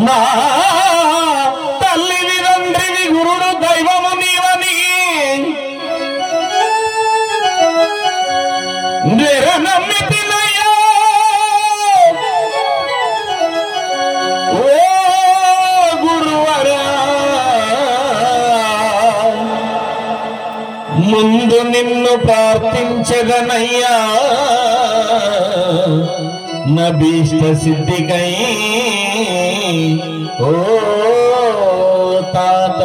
నా తల్లివి తండ్రివి గురుడు దైవము నీవని నెర నమ్మితినయ్యా ఓ గురువరా ముందు నిన్ను ప్రార్థించదనయ్యా నభీష్ట సిద్ధికై ఓ తాత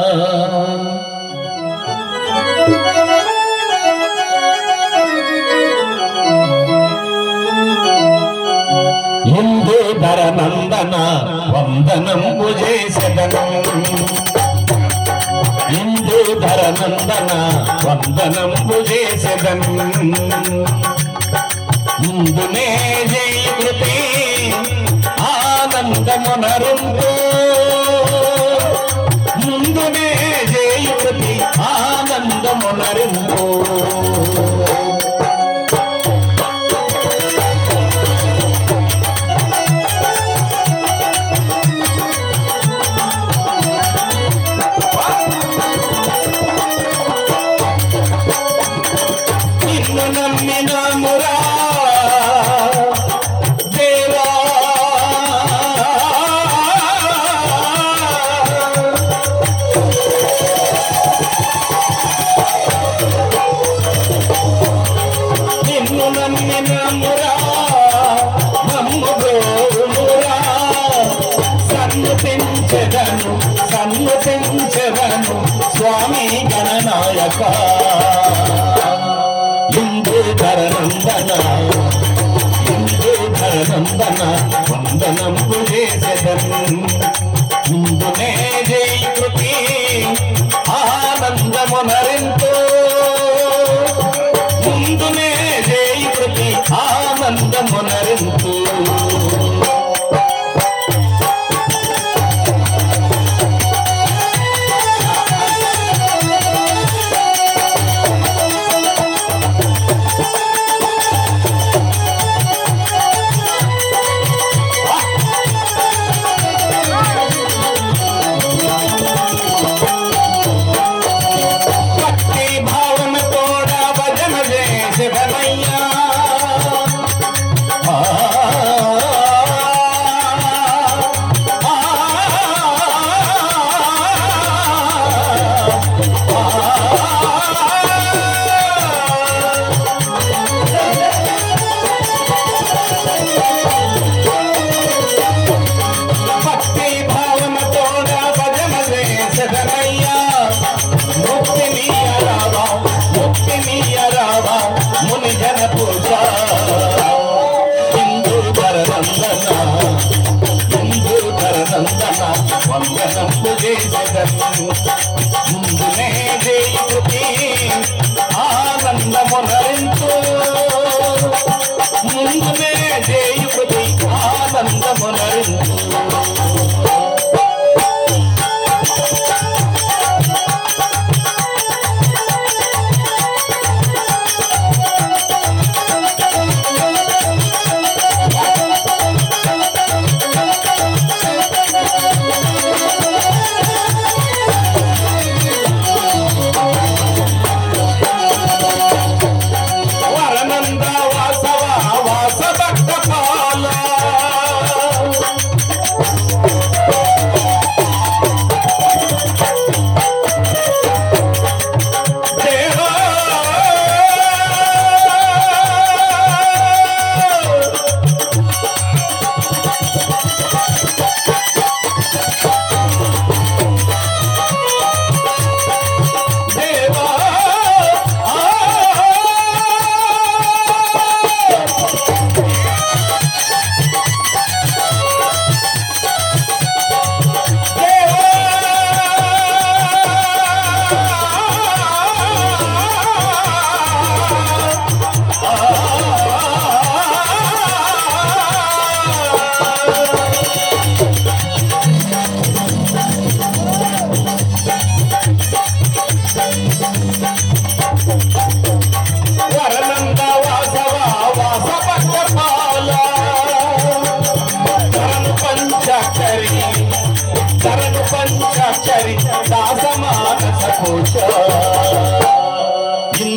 ఇందు ధర నందన వందనంబు చేసెదను ఇందు ధర నందన వందనంబు చేసెదను ముందునే జయకృతి ఆనందమునరుంపు ముందునే జయకృతి ఆనందమునరుంపు నిన్ను నమ్మినామురా దేవా నిన్ను నమ్మినామురా నమ్ముగోరుమురా సన్నుతించెదను సన్నుతించెదను స్వామి గణనాయక ఇందు ధరనందన ఇందు ధరనందన వందనంబు చేసెదను ముందునే జయకృతి ఆనందమునరింపు ముందునే జయకృతి ఆనందమునరింపు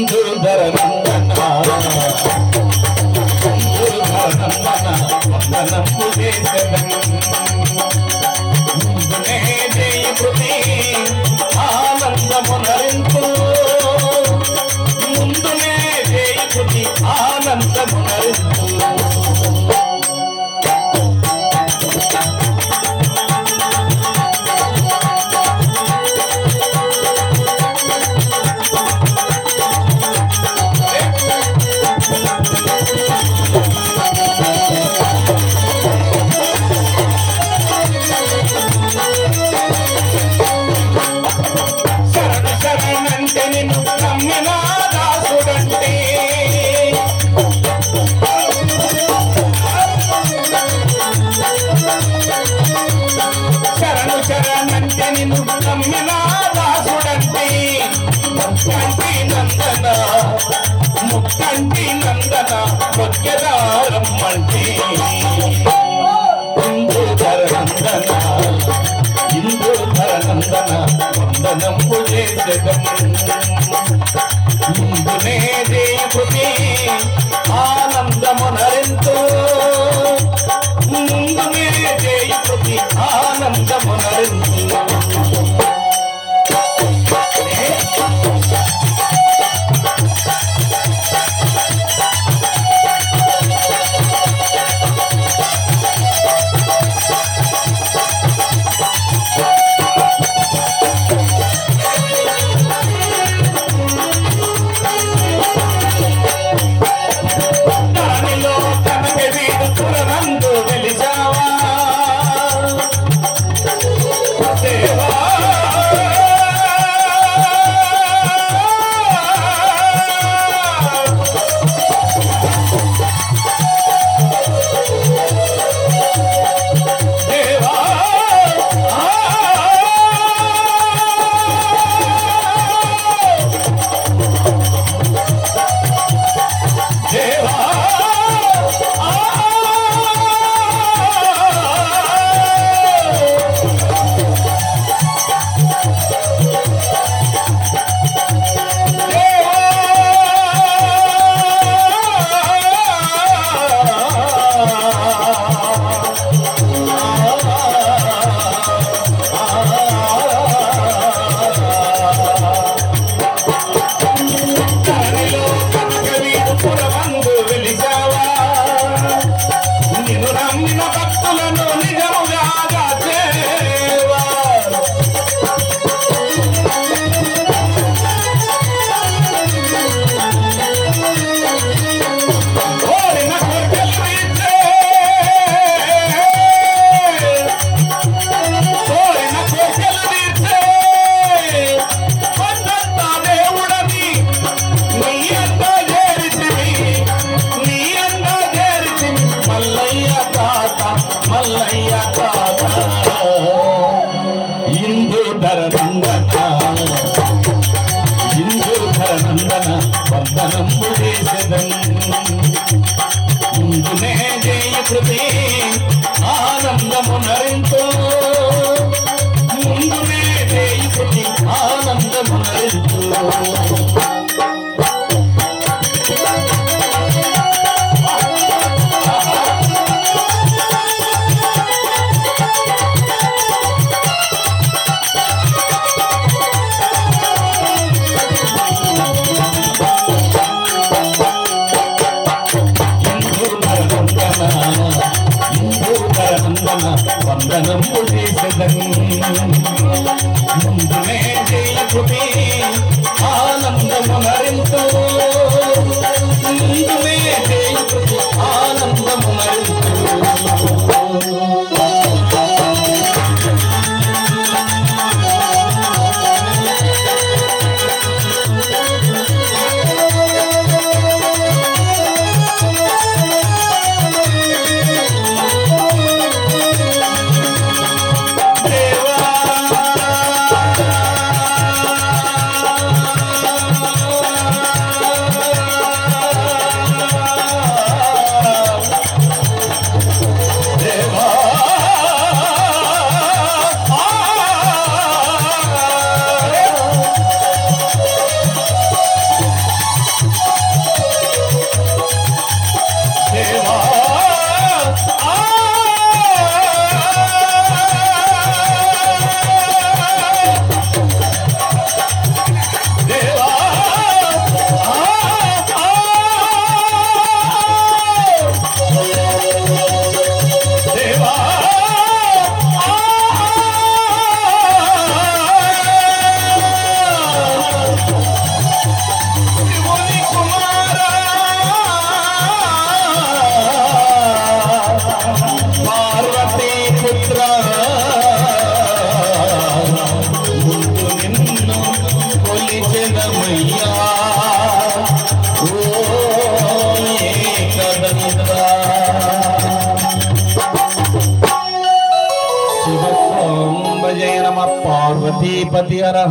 ఇందుధర నందన ఇందుధర నందన వందనము చేసెదన్ ముందునే జయ కృతి ఆనందమునరింపు ముందునే జయ కృతి ఆనందమునరింపు శరణ శరణంటే నిన్ను నమ్మిన దాసుడంటే శరణు శరణంటే నిన్ను నమ్మిన దాసుడంటే ముక్కంటి నందన ముక్కంటి నందన కొద్యదారమ్మంటే ఇందుధర నందన ఇందుధర నందన వందనంబు చేసెదం ముందునే దేవుని ఆనందమునరింతు ముందునే దేవుని ఆనందమునరింతు దానిలో కనక వీడు పురనందు వెలిసావా దేవా దేవా దేవా దానిలో కనక వీడు పురమందు వెలిసావా నిన్ను నమ్మిన భక్తులను నిజముగా చేవా కోరిన కోరికలు తీర్చే కోరిన కోరికలు తీర్చే కొండంత దేవుడని నీ అంత చేరితివి నీ అంత చేరితివి మల్లయ్య తాత మల్లయ్య తాత ఇందు ధరనందన ఇందు ధరనందన వందనంబు చేసెదన్ ముందునే జయ కృతి ఆనందమునరింతు ముందునే జయ కృతి ఆనందమునరింతు వందనము చేసదన్ ముందునే జయ కృతి ఆనంద ఓం భజయ నమ పార్వతీపతి హర